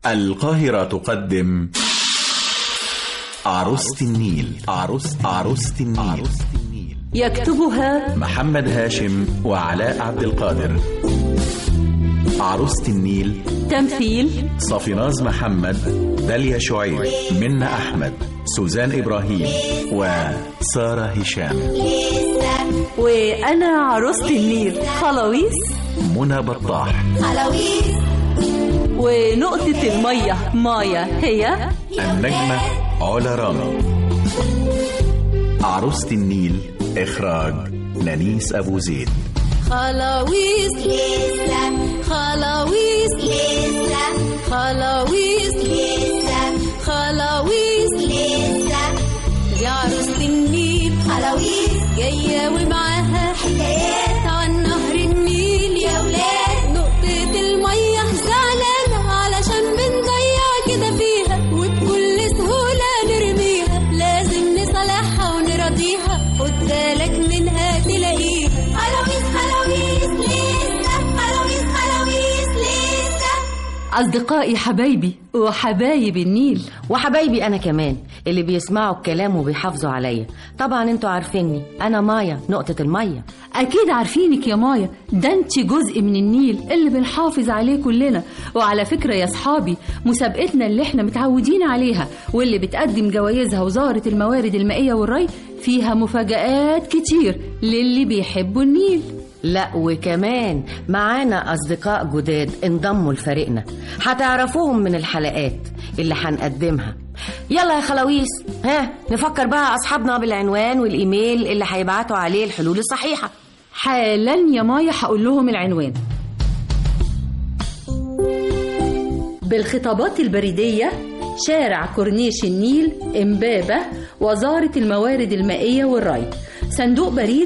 القاهرة تقدم عروسة النيل عروس عروسة النيل يكتبها محمد هاشم وعلاء عبد القادر عروسة النيل تمثيل صفيناز محمد داليا شعيب منى أحمد سوزان إبراهيم وسارة هشام وأنا عروسة النيل خلاويص منى بطاح ونقطة المية مايا هي النجمة علا رامي عروسة النيل إخراج نانيس أبو زيد خلاويص لسه خلاويص لسه خلاويص لسه خلاويص لسه دي عروسة النيل خلاويص جاية ومعاها حكايات عن نهر النيل يا ولاد نقطة المية زعلانة علشان بنضيع كده فيها وبكل سهولة نرميها لازم نصلحها ونراضيها خد بالك منها تلاقيها خلاويص خلاويص لسه خلاويص خلاويص لسه أصدقائي حبايبي وحبايب النيل وحبايبي انا كمان اللي بيسمعوا الكلام وبيحافظوا عليا طبعا انتوا عارفيني انا مايا نقطة المية أكيد عارفينك يا مايا ده أنت جزء من النيل اللي بنحافظ عليه كلنا وعلى فكرة يا صحابي مسابقتنا اللي احنا متعودين عليها واللي بتقدم جوائزها وزارة الموارد المائية والري فيها مفاجآت كتير للي بيحبوا النيل لا وكمان معانا اصدقاء جداد انضموا لفريقنا هتعرفوهم من الحلقات اللي هنقدمها يلا يا خلاويص ها نفكر بقى اصحابنا بالعنوان والايميل اللي هيبعتوا عليه الحلول الصحيحه حالا يا مايا هقول لهم العنوان بالخطابات البريدية شارع كورنيش النيل إمبابة وزارة الموارد المائية والري صندوق بريد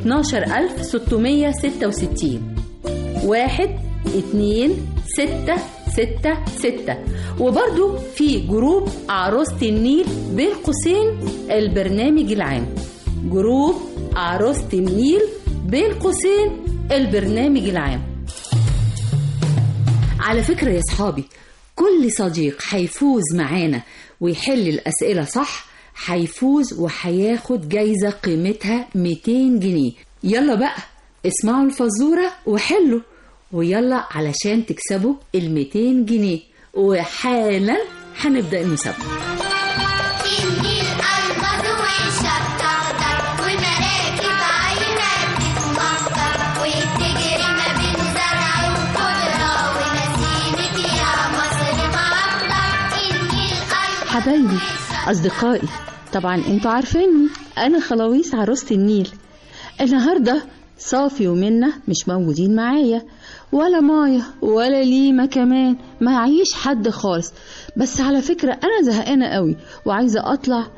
12666 واحد اتنين ستة ستة ستة وبرضو في جروب عروسة النيل بين قوسين البرنامج العام جروب عروسة النيل بين قوسين البرنامج العام على فكرة يا صحابي كل صديق هيفوز معانا ويحل الأسئلة صح هيفوز وهياخد جايزة قيمتها 200 جنيه يلا بقى اسمعوا الفزورة وحلوا ويلا علشان تكسبوا ال 200 جنيه وحالا هنبدأ المسابقة النيل ألمظ والشط أخضر والمراكب عايمة بتتمطر وبتجري ما بين زرع وخضرة ونسيمك يا مصر معطر النيل ألمظ حبايبي أصدقائي طبعا انتوا عارفيني أنا خلاويص عروسة النيل النهاردة صافي ومنة مش موجودين معايا ولا مايا ولا ليما كمان معيش حد خالص بس على فكرة أنا زهقانة قوي وعايزة أطلع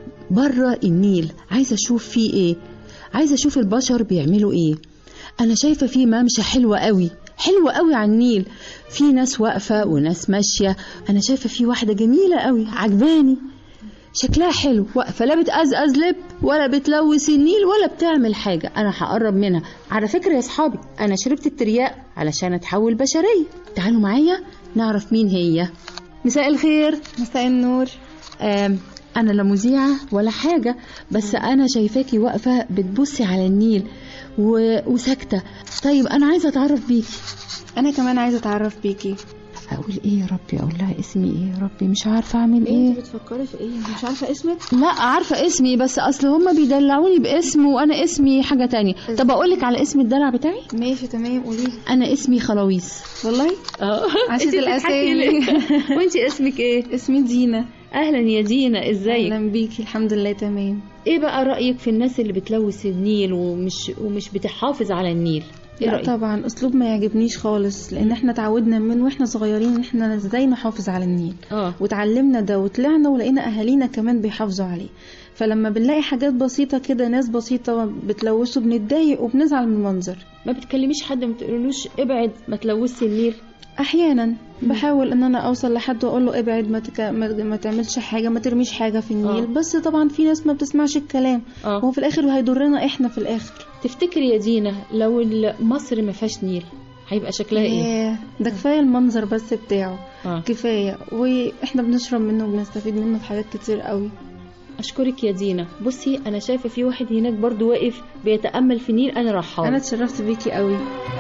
بره النيل عايزة أشوف فيه إيه عايزة أشوف البشر بيعملوا إيه أنا شايفة فيه ممشى حلوة قوي حلوة قوي على النيل في ناس واقفة وناس ماشية أنا شايفة فيه واحدة جميلة قوي عجباني شكلها حلو واقفة لا بتقزقز لب ولا بتلوث النيل ولا بتعمل حاجة أنا هقرب منها على فكرة يا صحابي أنا شربت الترياق علشان أتحول بشرية تعالوا معايا نعرف مين هي مساء الخير مساء النور آم أنا لا مذيعة ولا حاجة بس أنا شايفاكي واقفة بتبصي على النيل و... وساكتة طيب أنا عايزة أتعرف بيكي انا كمان عايزه اتعرف بيكي أقول إيه يا ربي أقول لها اسمي إيه يا ربي مش عارفة أعمل إيه انت بتفكري في ايه مش عارفه اسمك لا عارفة اسمي بس أصل هما بيدلعوني باسم وأنا اسمي حاجة تانية طب أقولك على اسم الدلع بتاعي ماشي تمام قولي أنا اسمي خلاويص والله اه عشان الاسامي وانت اسمك ايه اسمي دينا اهلا يا دينا ازيك اهلا بيكي الحمد لله تمام ايه بقى رايك في الناس اللي بتلوث النيل ومش ومش بتحافظ على النيل ايه لا رايك طبعا اسلوب ما يعجبنيش خالص لان احنا اتعودنا من واحنا صغيرين ان احنا ازاي نحافظ على النيل اه وتعلمنا ده وطلعنا ولقينا اهالينا كمان بيحافظوا عليه فلما بنلاقي حاجات بسيطة كده ناس بسيطة بتلوثه بنتضايق وبنزعل من المنظر ما بتكلميش حد ما تقولوش ابعد ما تلوثش النيل احيانا بحاول ان انا اوصل لحد واقول له ابعد ما, تك... ما... ما تعملش حاجه ما ترميش حاجه في النيل آه. بس طبعا في ناس ما بتسمعش الكلام اه هو في الاخر هيضرنا احنا في الاخر تفتكري يا دينا لو ال- مصر ما فيهاش نيل هيبقى شكلها ايه ياه، ده كفايه المنظر بس بتاعه آه. كفايه واحنا بنشرب منه وبنستفيد منه في حاجات كتير قوي اشكرك يا دينا بصي انا شايفه في واحد هناك برضو واقف بيتامل في النيل انا رايحه انا له. اتشرفت بيكي قوي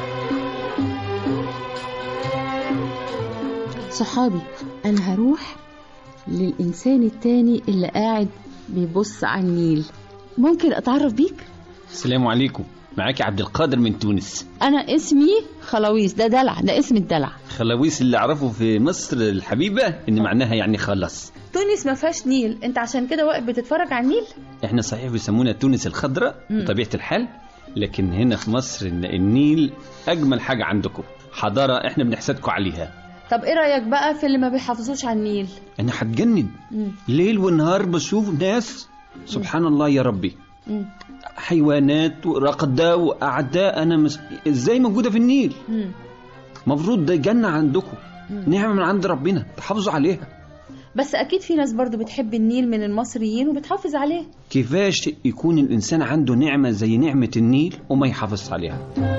صحابي انا هروح للانسان التاني اللي قاعد بيبص على النيل ممكن اتعرف بيك السلام عليكم معاكي عبد القادر من تونس انا اسمي خلاويس ده دلع ده اسم الدلع خلاويس اللي اعرفه في مصر الحبيبه ان معناها يعني خلص تونس ما فيهاش نيل انت عشان كده واقف بتتفرج على النيل احنا صحيح بيسمونا تونس الخضراء مم. بطبيعه الحال لكن هنا في مصر إن النيل اجمل حاجه عندكم حضاره احنا بنحسدكم عليها طب ايه رايك بقى في اللي ما بيحافظوش على النيل انا هتجنن مم. ليل ونهار بشوف ناس سبحان الله يا ربي مم. حيوانات ورقدة وأعداء أنا مس... إزاي موجودة في النيل مم. مفروض ده جنة عندكم نعمة من عند ربنا تحافظوا عليها بس اكيد في ناس برضو بتحب النيل من المصريين وبتحافظ عليه كيفاش يكون الإنسان عنده نعمة زي نعمة النيل وما يحافظش عليها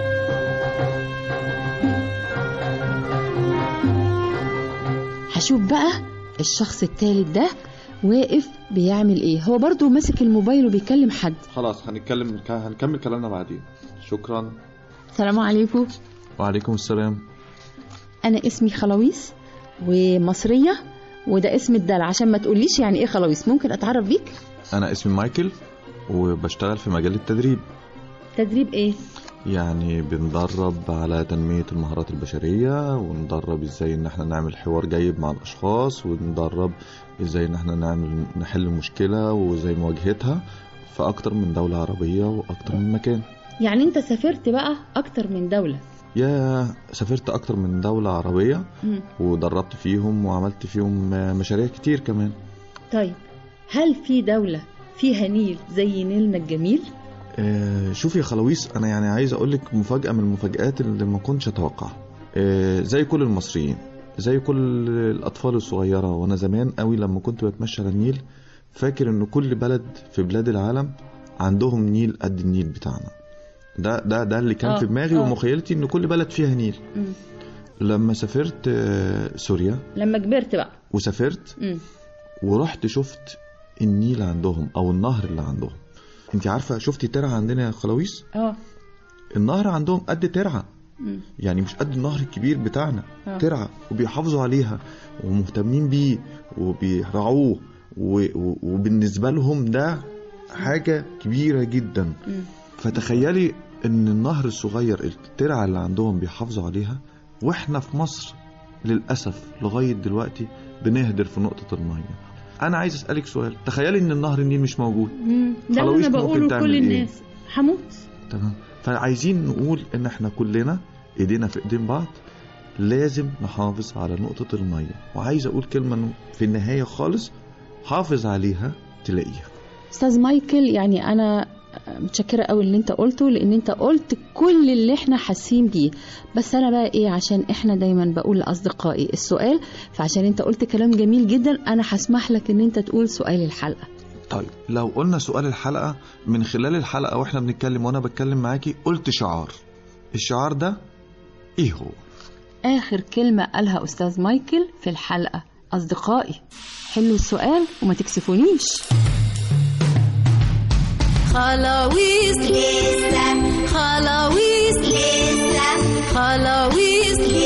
هشوف بقى الشخص التالت ده واقف بيعمل ايه هو برضو ماسك الموبايل وبيكلم حد خلاص هنتكلم هنكمل كلامنا بعدين شكرا السلام عليكم وعليكم السلام انا اسمي خلاويس ومصريه وده اسم الدلع عشان ما تقوليش يعني ايه خلاويس ممكن اتعرف بيك انا اسمي مايكل وبشتغل في مجال التدريب تدريب ايه يعني بندرب على تنمية المهارات البشرية وندرب ازاي ان احنا نعمل حوار جيد مع الاشخاص وندرب ازاي ان احنا نعمل نحل مشكلة وازاي مواجهتها في اكتر من دولة عربية واكتر من مكان يعني انت سافرت بقى اكتر من دوله يا سافرت اكتر من دولة عربية مم. ودربت فيهم وعملت فيهم مشاريع كتير كمان طيب هل في دوله فيها نيل زي نيلنا الجميل آه، شوفي يا خلاويص انا يعني عايز اقول لك مفاجاه من المفاجات اللي ما كنتش اتوقعها آه، زي كل المصريين زي كل الاطفال الصغيره وانا زمان قوي لما كنت بتمشى على النيل فاكر ان كل بلد في بلاد العالم عندهم نيل قد النيل بتاعنا ده ده ده اللي كان آه، في دماغي آه. ومخيلتي ان كل بلد فيها نيل مم. لما سافرت آه، سوريا لما كبرت بقى وسافرت مم. ورحت شفت النيل عندهم او النهر اللي عندهم انت عارفه شفتي ترعه عندنا يا خلاويص اه النهر عندهم قد ترعه مم. يعني مش قد النهر الكبير بتاعنا آه. ترعه وبيحافظوا عليها ومهتمين بيه وبيرعوه و- و- وبالنسبه لهم ده حاجه كبيره جدا مم. فتخيلي ان النهر الصغير الترعه اللي عندهم بيحافظوا عليها واحنا في مصر للاسف لغايه دلوقتي بنهدر في نقطه الميه انا عايز اسالك سؤال تخيلي ان النهر النيل مش موجود مم. ده اللي خلاويص انا ممكن بقوله تعمل لكل إيه؟ الناس هموت تمام فعايزين نقول ان احنا كلنا ايدينا في ايدين بعض لازم نحافظ على نقطة المية وعايز اقول كلمة في النهاية خالص حافظ عليها تلاقيها استاذ مايكل يعني انا متشكره قوي اللي انت قلته لان انت قلت كل اللي احنا حاسين بيه بس انا بقى ايه عشان احنا دايما بقول لاصدقائي السؤال فعشان انت قلت كلام جميل جدا انا هسمح لك ان انت تقول سؤال الحلقه طيب لو قلنا سؤال الحلقة من خلال الحلقة واحنا بنتكلم وانا بتكلم معاكي قلت شعار الشعار ده ايه هو اخر كلمه قالها استاذ مايكل في الحلقه اصدقائي حلوا السؤال وما تكسفونيش خلاويص لسه خلاويص لسه خلاويص لسه